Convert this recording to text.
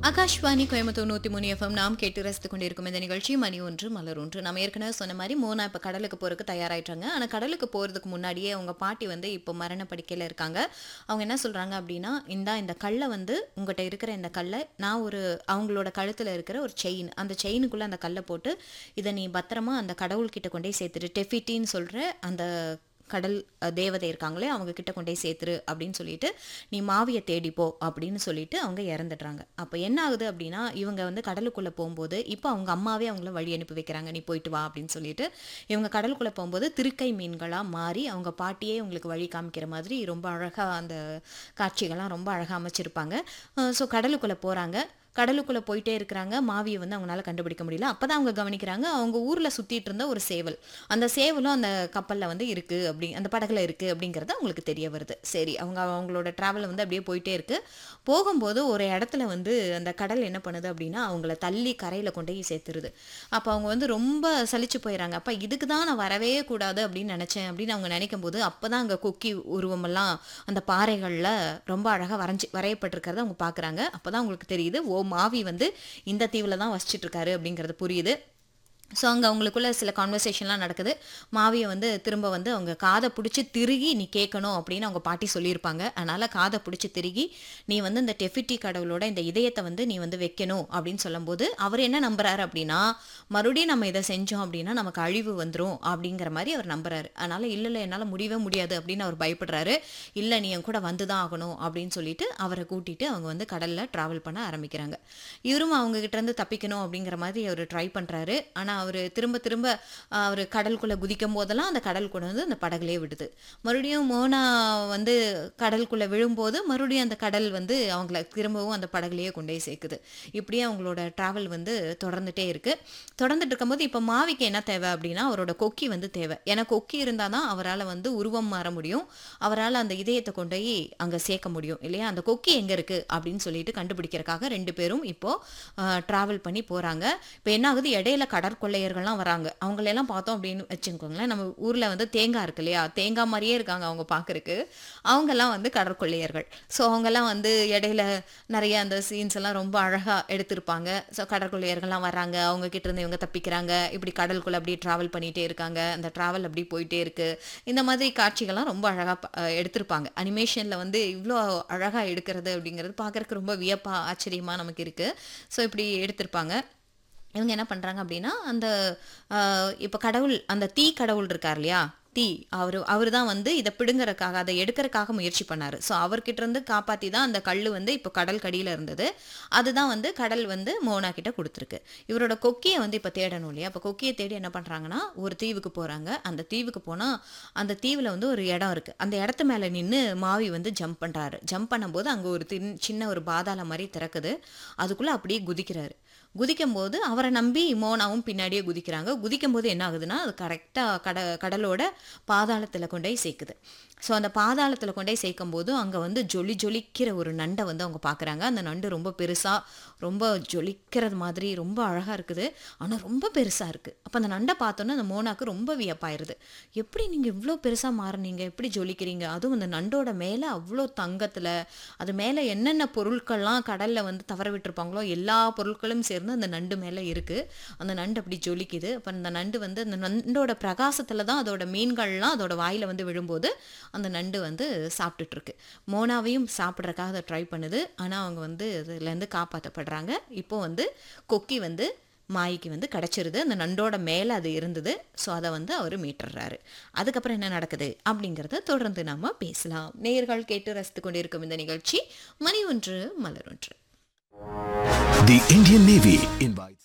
ஆகாஷ்வாணி கோயம்புத்தூர் நூற்றி மூணு எஃப்எம் நாம் கேட்டு ரசித்து கொண்டிருக்கும் இந்த நிகழ்ச்சி மணி ஒன்று மலர் ஒன்று நம்ம ஏற்கனவே சொன்ன மாதிரி மோனா இப்போ கடலுக்கு போகிறதுக்கு தயாராயிட்டாங்க ஆனால் கடலுக்கு போகிறதுக்கு முன்னாடியே அவங்க பாட்டி வந்து இப்போ மரண படுக்கையில் இருக்காங்க அவங்க என்ன சொல்கிறாங்க அப்படின்னா இந்தா இந்த கல்லை வந்து உங்கள்கிட்ட இருக்கிற இந்த கல்லை நான் ஒரு அவங்களோட கழுத்தில் இருக்கிற ஒரு செயின் அந்த செயினுக்குள்ளே அந்த கல்லை போட்டு இதை நீ பத்திரமா அந்த கடவுள்கிட்ட கொண்டே சேர்த்துட்டு டெஃபிட்டின்னு சொல்கிற அந்த கடல் அஹ், தேவதை இருக்காங்களே அவங்க கிட்ட கொண்டே சேர்த்துரு அப்படின்னு சொல்லிட்டு நீ மாவியை தேடிப்போ அப்படின்னு சொல்லிட்டு அவங்க இறந்துடுறாங்க அப்போ என்ன ஆகுது அப்படின்னா இவங்க வந்து கடலுக்குள்ளே போகும்போது இப்போ அவங்க அம்மாவே அவங்கள வழி அனுப்பி வைக்கிறாங்க நீ போயிட்டு வா அப்படின்னு சொல்லிட்டு இவங்க கடலுக்குள்ளே போகும்போது திருக்கை மீன்களாக மாறி அவங்க பாட்டியே உங்களுக்கு வழி காமிக்கிற மாதிரி ரொம்ப அழகாக அந்த காட்சிகள்லாம் ரொம்ப அழகாக அமைச்சிருப்பாங்க ஸோ கடலுக்குள்ளே போகிறாங்க கடலுக்குள்ளே போயிட்டே இருக்கிறாங்க மாவியை வந்து அவங்களால கண்டுபிடிக்க முடியல அப்போ தான் அவங்க கவனிக்கிறாங்க அவங்க ஊரில் சுற்றிட்டு இருந்த ஒரு சேவல் அந்த சேவலும் அந்த கப்பலில் வந்து இருக்குது அப்படி அந்த படகுல இருக்குது அப்படிங்கிறது அவங்களுக்கு தெரிய வருது சரி அவங்க அவங்களோட ட்ராவல் வந்து அப்படியே போயிட்டே இருக்குது போகும்போது ஒரு இடத்துல வந்து அந்த கடல் என்ன பண்ணுது அப்படின்னா அவங்கள தள்ளி கரையில் கொண்டு போய் சேர்த்துருது அப்போ அவங்க வந்து ரொம்ப சலிச்சு போயிடறாங்க அப்போ இதுக்கு தான் நான் வரவே கூடாது அப்படின்னு நினச்சேன் அப்படின்னு அவங்க நினைக்கும் போது அப்போ தான் அங்கே கொக்கி உருவமெல்லாம் அந்த பாறைகளில் ரொம்ப அழகாக வரைஞ்சி வரையப்பட்டிருக்கிறத அவங்க பார்க்குறாங்க அப்போ தான் அவங்களுக்கு தெரியுது ஓ மாவி வந்து இந்த தீவில் தான் வசிச்சிட்டு இருக்காரு அப்படிங்கிறது புரியுது ஸோ அங்கே அவங்களுக்குள்ள சில கான்வர்சேஷன்லாம் நடக்குது மாவியை வந்து திரும்ப வந்து அவங்க காதை பிடிச்சி திருகி நீ கேட்கணும் அப்படின்னு அவங்க பாட்டி சொல்லியிருப்பாங்க அதனால் காதை பிடிச்சி திருகி நீ வந்து இந்த டெஃபிட்டி கடவுளோட இந்த இதயத்தை வந்து நீ வந்து வைக்கணும் அப்படின்னு சொல்லும்போது அவர் என்ன நம்புறாரு அப்படின்னா மறுபடியும் நம்ம இதை செஞ்சோம் அப்படின்னா நமக்கு அழிவு வந்துடும் அப்படிங்கிற மாதிரி அவர் நம்புறாரு அதனால் இல்லை இல்லை என்னால் முடியவே முடியாது அப்படின்னு அவர் பயப்படுறாரு இல்லை நீ என் கூட வந்து தான் ஆகணும் அப்படின்னு சொல்லிட்டு அவரை கூட்டிட்டு அவங்க வந்து கடலில் ட்ராவல் பண்ண ஆரம்பிக்கிறாங்க இவரும் அவங்க கிட்ட இருந்து தப்பிக்கணும் அப்படிங்கிற மாதிரி அவர் ட்ரை பண்ணுறாரு ஆனால் அவர் திரும்ப திரும்ப அவர் கடலுக்குள்ளே குதிக்கும் போதெல்லாம் அந்த கடல் கொண்டு வந்து அந்த படகுலேயே விடுது மறுபடியும் மோனா வந்து கடலுக்குள்ளே விழும்போது மறுபடியும் அந்த கடல் வந்து அவங்கள திரும்பவும் அந்த படகுலேயே கொண்டு போய் சேர்க்குது இப்படியே அவங்களோட ட்ராவல் வந்து தொடர்ந்துட்டே இருக்கு தொடர்ந்துட்டு இருக்கும்போது இப்போ மாவிக்கு என்ன தேவை அப்படின்னா அவரோட கொக்கி வந்து தேவை ஏன்னா கொக்கி இருந்தால் தான் அவரால் வந்து உருவம் மாற முடியும் அவரால் அந்த இதயத்தை கொண்டு போய் அங்கே சேர்க்க முடியும் இல்லையா அந்த கொக்கி எங்கே இருக்குது அப்படின்னு சொல்லிட்டு கண்டுபிடிக்கிறதுக்காக ரெண்டு பேரும் இப்போது ட்ராவல் பண்ணி போகிறாங்க இப்போ என்ன ஆகுது இடையில கடற்கொள்ளையர்கள்லாம் வராங்க அவங்களெல்லாம் பார்த்தோம் அப்படின்னு வச்சுக்கோங்களேன் நம்ம ஊரில் வந்து தேங்காய் இருக்கு இல்லையா தேங்காய் மாதிரியே இருக்காங்க அவங்க பார்க்கறக்கு அவங்கெல்லாம் வந்து கடற்கொள்ளையர்கள் ஸோ அவங்கெல்லாம் வந்து இடையில நிறைய அந்த சீன்ஸ் எல்லாம் ரொம்ப அழகாக எடுத்திருப்பாங்க ஸோ கடற்கொள்ளையர்கள்லாம் வராங்க அவங்க கிட்ட இருந்து இவங்க தப்பிக்கிறாங்க இப்படி கடலுக்குள்ள அப்படியே ட்ராவல் பண்ணிகிட்டே இருக்காங்க அந்த ட்ராவல் அப்படி போயிட்டே இருக்கு இந்த மாதிரி காட்சிகள்லாம் ரொம்ப அழகாக எடுத்திருப்பாங்க அனிமேஷனில் வந்து இவ்வளோ அழகாக எடுக்கிறது அப்படிங்கிறது பார்க்கறதுக்கு ரொம்ப வியப்பாக ஆச்சரியமாக நமக்கு இருக்குது ஸோ இப்படி எடுத்திருப்பாங்க இவங்க என்ன பண்ணுறாங்க அப்படின்னா அந்த இப்போ கடவுள் அந்த தீ கடவுள் இருக்கார் இல்லையா தீ அவர் அவர் தான் வந்து இதை பிடுங்கறக்காக அதை எடுக்கிறதுக்காக முயற்சி பண்ணார் ஸோ அவர்கிட்ட இருந்து காப்பாற்றி தான் அந்த கல் வந்து இப்போ கடல் கடியில் இருந்தது அதுதான் வந்து கடல் வந்து மோனா கிட்ட கொடுத்துருக்கு இவரோட கொக்கியை வந்து இப்போ தேடணும் இல்லையா அப்போ கொக்கியை தேடி என்ன பண்ணுறாங்கன்னா ஒரு தீவுக்கு போகிறாங்க அந்த தீவுக்கு போனால் அந்த தீவில் வந்து ஒரு இடம் இருக்குது அந்த இடத்து மேலே நின்று மாவி வந்து ஜம்ப் பண்ணுறாரு ஜம்ப் பண்ணும்போது அங்கே ஒரு தின் சின்ன ஒரு பாதாளம் மாதிரி திறக்குது அதுக்குள்ளே அப்படியே குதிக்கிறாரு குதிக்கும் போது அவரை நம்பி மோனாவும் பின்னாடியே குதிக்கிறாங்க குதிக்கும் போது என்ன ஆகுதுன்னா அது கரெக்டாக கட கடலோட பாதாளத்தில் கொண்டு போய் சேர்க்குது ஸோ அந்த பாதாளத்தில் கொண்டு போய் சேர்க்கும் போது அங்கே வந்து ஜொலி ஜொலிக்கிற ஒரு நண்டை வந்து அவங்க பார்க்குறாங்க அந்த நண்டு ரொம்ப பெருசாக ரொம்ப ஜொலிக்கிறது மாதிரி ரொம்ப அழகாக இருக்குது ஆனால் ரொம்ப பெருசாக இருக்குது அப்போ அந்த நண்டை பார்த்தோன்னே அந்த மோனாக்கு ரொம்ப வியப்பாயிருது எப்படி நீங்கள் இவ்வளோ பெருசாக மாறுனீங்க எப்படி ஜொலிக்கிறீங்க அதுவும் அந்த நண்டோட மேலே அவ்வளோ தங்கத்தில் அது மேலே என்னென்ன பொருட்கள்லாம் கடலில் வந்து தவற விட்டுருப்பாங்களோ எல்லா பொருட்களும் சேர்ந்து அந்த நண்டு மேலே இருக்குது அந்த நண்டு அப்படி ஜொலிக்குது அப்போ அந்த நண்டு வந்து அந்த நண்டோட பிரகாசத்தில் தான் அதோட மீன்கள்லாம் அதோட வாயில் வந்து விழும்போது அந்த நண்டு வந்து சாப்பிட்டுட்டு இருக்கு மோனாவையும் சாப்பிட்றதுக்காக அதை ட்ரை பண்ணுது ஆனால் அவங்க வந்து இதுலேருந்து காப்பாற்றப்படுறாங்க இப்போ வந்து கொக்கி வந்து மாய்க்கு வந்து கிடச்சிருது அந்த நண்டோட மேலே அது இருந்தது ஸோ அதை வந்து அவர் மீட்டுறாரு அதுக்கப்புறம் என்ன நடக்குது அப்படிங்கிறத தொடர்ந்து நாம பேசலாம் நேயர்கள் கேட்டு ரசித்து கொண்டிருக்கும் இந்த நிகழ்ச்சி மணி ஒன்று மலர் ஒன்று The Indian Navy invites.